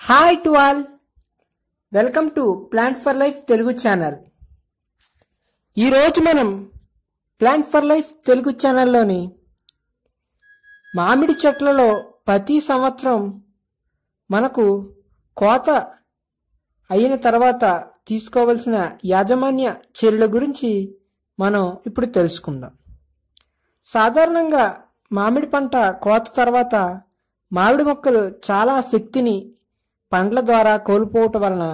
hi to all welcome to plant for life Telugu channel ఈరోజు మనం ప్లాంట్ ఫర్ లైఫ్ తెలుగు ఛానల్లోని మామిడి చెట్లలో ప్రతి సంవత్సరం మనకు కోత అయిన తర్వాత తీసుకోవలసిన యాజమాన్య చర్యల గురించి మనం ఇప్పుడు తెలుసుకుందాం సాధారణంగా మామిడి పంట కోత తర్వాత మామిడి మొక్కలు చాలా శక్తిని పండ్ల ద్వారా కోల్పోవటం వలన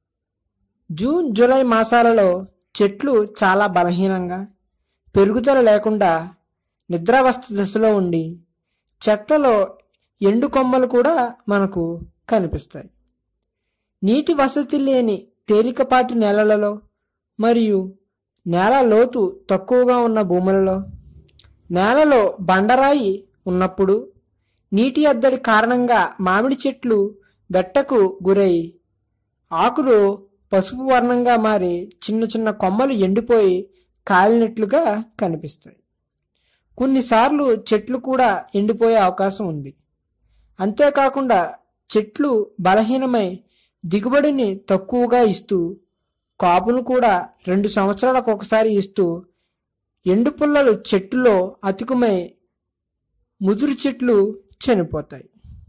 జూన్ జూలై మాసాలలో చెట్లు చాలా బలహీనంగా పెరుగుదల లేకుండా నిద్రావస్థ దశలో ఉండి చెట్లలో ఎండు కొమ్మలు కూడా మనకు కనిపిస్తాయి నీటి వసతి లేని తేలికపాటి నేలలలో మరియు నేల లోతు తక్కువగా ఉన్న భూములలో నేలలో బండరాయి ఉన్నప్పుడు నీటి ఎద్దడి కారణంగా మామిడి చెట్లు బెట్టకు గురై ఆకులు పసుపు వర్ణంగా మారి చిన్న చిన్న కొమ్మలు ఎండిపోయి కాలినట్లుగా కనిపిస్తాయి కొన్నిసార్లు చెట్లు కూడా ఎండిపోయే అవకాశం ఉంది అంతేకాకుండా చెట్లు బలహీనమై దిగుబడిని తక్కువగా ఇస్తూ కాపును కూడా రెండు సంవత్సరాలకు ఒకసారి ఇస్తూ ఎండు పుల్లలు చెట్టులో అతుకుమై ముదురు చెట్లు చనిపోతాయి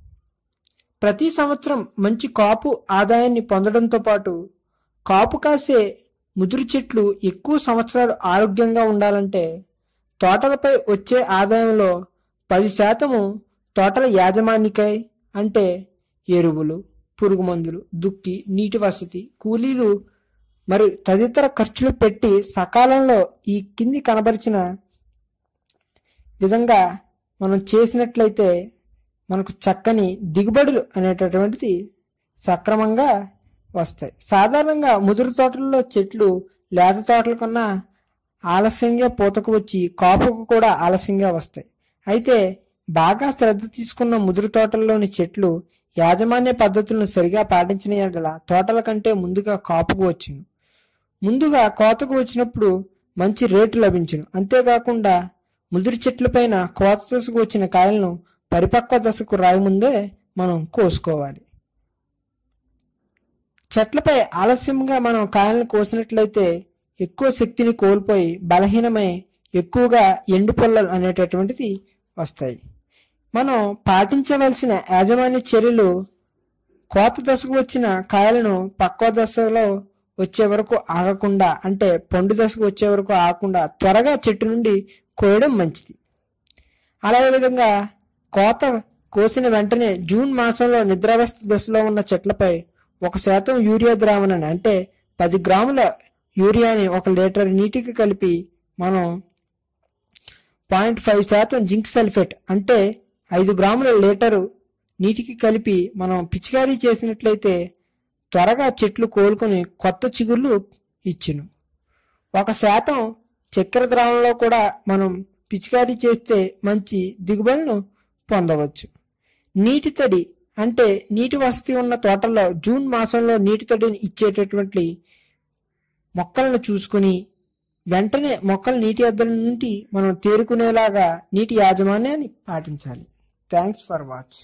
ప్రతి సంవత్సరం మంచి కాపు ఆదాయాన్ని పొందడంతో పాటు కాపు కాసే ముదురు చెట్లు ఎక్కువ సంవత్సరాలు ఆరోగ్యంగా ఉండాలంటే తోటలపై వచ్చే ఆదాయంలో పది శాతము తోటల యాజమాన్యకై అంటే ఎరువులు పురుగు మందులు దుక్కి నీటి వసతి కూలీలు మరియు తదితర ఖర్చులు పెట్టి సకాలంలో ఈ కింది కనబరిచిన విధంగా మనం చేసినట్లయితే మనకు చక్కని దిగుబడులు అనేటటువంటిది సక్రమంగా వస్తాయి సాధారణంగా ముదురు తోటల్లో చెట్లు లేత తోటల కన్నా ఆలస్యంగా పూతకు వచ్చి కాపుకు కూడా ఆలస్యంగా వస్తాయి అయితే బాగా శ్రద్ధ తీసుకున్న ముదురు తోటల్లోని చెట్లు యాజమాన్య పద్ధతులను సరిగా పాటించిన ఎడల తోటల కంటే ముందుగా కాపుకు వచ్చును ముందుగా కోతకు వచ్చినప్పుడు మంచి రేటు లభించును అంతేకాకుండా ముదురు చెట్లపైన కోత దశకు వచ్చిన కాయలను పరిపక్వ దశకు రాయముందే మనం కోసుకోవాలి చెట్లపై ఆలస్యంగా మనం కాయలను కోసినట్లయితే ఎక్కువ శక్తిని కోల్పోయి బలహీనమై ఎక్కువగా ఎండు పొల్లలు అనేటటువంటిది వస్తాయి మనం పాటించవలసిన యాజమాన్య చర్యలు కోత దశకు వచ్చిన కాయలను పక్వ దశలో వచ్చే వరకు ఆగకుండా అంటే పండు దశకు వచ్చే వరకు ఆగకుండా త్వరగా చెట్టు నుండి కోయడం మంచిది అలాగే విధంగా కోత కోసిన వెంటనే జూన్ మాసంలో నిద్రావస్థ దశలో ఉన్న చెట్లపై ఒక శాతం యూరియా ద్రావణాన్ని అంటే పది గ్రాముల యూరియాని ఒక లీటర్ నీటికి కలిపి మనం పాయింట్ ఫైవ్ శాతం జింక్ సల్ఫేట్ అంటే ఐదు గ్రాముల లీటరు నీటికి కలిపి మనం పిచికారీ చేసినట్లయితే త్వరగా చెట్లు కోలుకొని కొత్త చిగుళ్ళు ఇచ్చును ఒక శాతం చక్కెర ద్రావణంలో కూడా మనం పిచికారీ చేస్తే మంచి దిగుబడులను పొందవచ్చు నీటి తడి అంటే నీటి వసతి ఉన్న తోటల్లో జూన్ మాసంలో నీటి తడిని ఇచ్చేటటువంటి మొక్కలను చూసుకుని వెంటనే మొక్కలు నీటి ఎద్దల నుండి మనం తేరుకునేలాగా నీటి యాజమాన్యాన్ని పాటించాలి thanks for watch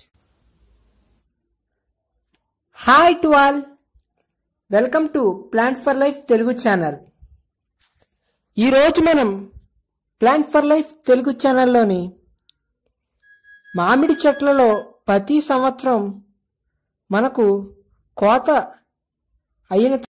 hi to all welcome to plant for life Telugu channel ఈరోజు మనం ప్లాంట్ ఫర్ లైఫ్ తెలుగు ఛానల్లోని మామిడి చెట్లలో ప్రతి సంవత్సరం మనకు కోత అయిన